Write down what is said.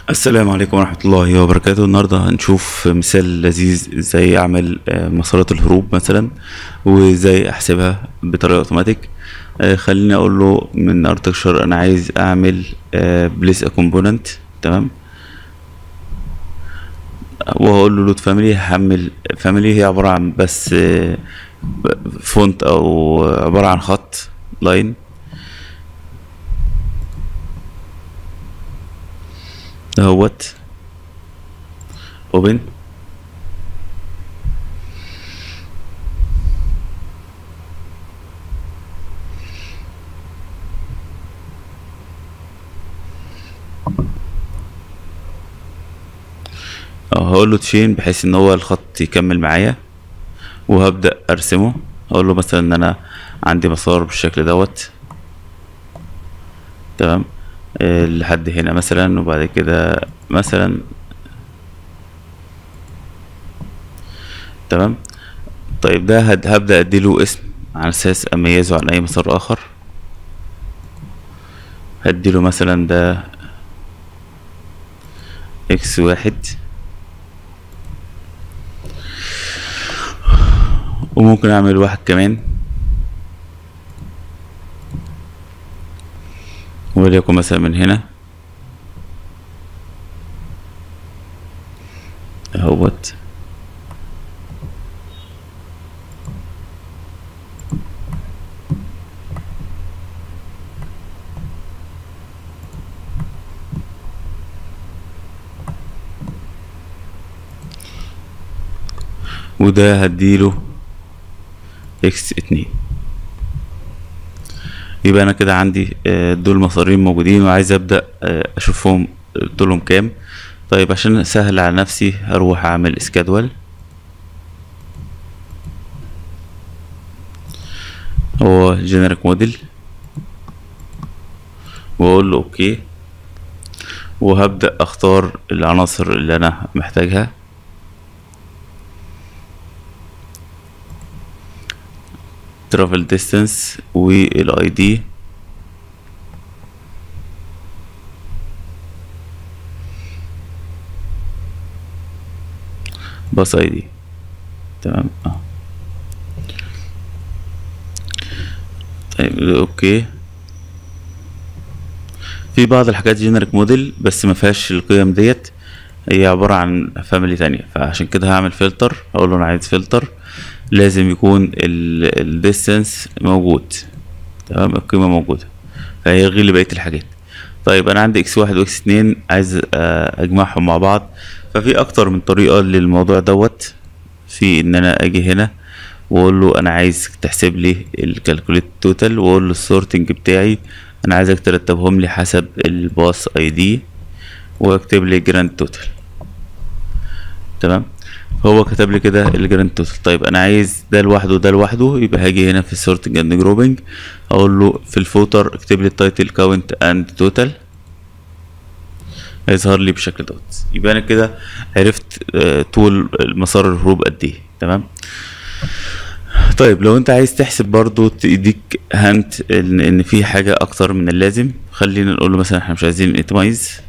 السلام عليكم ورحمة الله وبركاته النهاردة هنشوف مثال لذيذ ازاي اعمل آه، مسارات الهروب مثلا وازاي احسبها بطريقة اوتوماتيك آه، خليني اقول له من ارتكشر انا عايز اعمل بليس ا كومبوننت تمام وهقول له لود فاميلي هحمل فاميلي هي عبارة عن بس فونت او عبارة عن خط لاين اهوت اوبن هقول له تشين بحيث ان هو الخط يكمل معايا وهبدأ ارسمه هقول له مثلا ان انا عندي مسار بالشكل دوت تمام آه، لحد هنا مثلا وبعد كده مثلا تمام طيب ده هد- هبدأ اديله اسم على اساس اميزه عن اي مسار اخر هديله مثلا ده اكس واحد وممكن اعمل واحد كمان وليكن مثلا من هنا اهوت وده هديله اكس اتنين يبقى انا كده عندي آه، دول مسارين موجودين وعايز ابدا آه، اشوفهم طولهم كام طيب عشان اسهل على نفسي هروح اعمل اسكادول هو جينيريك موديل واقول له اوكي وهبدا اختار العناصر اللي انا محتاجها ترافل ديستانس والاي دي باص اي دي تمام اه طيب اوكي في بعض الحاجات جينيريك موديل بس ما فيهاش القيم ديت هي عبارة عن فاميلي تانية فعشان كده هعمل فلتر اقول له انا عايز فلتر لازم يكون الديستانس موجود تمام القيمة موجودة فهيلغي لي بقية الحاجات طيب انا عندي اكس واحد واكس اتنين عايز آه، اجمعهم مع بعض ففي اكتر من طريقة للموضوع دوت في ان انا اجي هنا واقول له انا عايز تحسب لي الكالكوليت توتال واقول له السورتنج بتاعي انا عايزك ترتبهم لي حسب الباص اي دي واكتب لي جراند توتال تمام هو كتب لي كده الجراند توتال طيب انا عايز ده لوحده وده لوحده يبقى هاجي هنا في السورتنج اند جروبنج اقول له في الفوتر اكتب لي التايتل كاونت اند توتال هيظهر لي بالشكل دوت يبقى انا كده عرفت آه، طول المسار الهروب قد ايه تمام طيب لو انت عايز تحسب برضو تديك هانت ان ان في حاجه اكتر من اللازم خلينا نقول له مثلا احنا مش عايزين اتمايز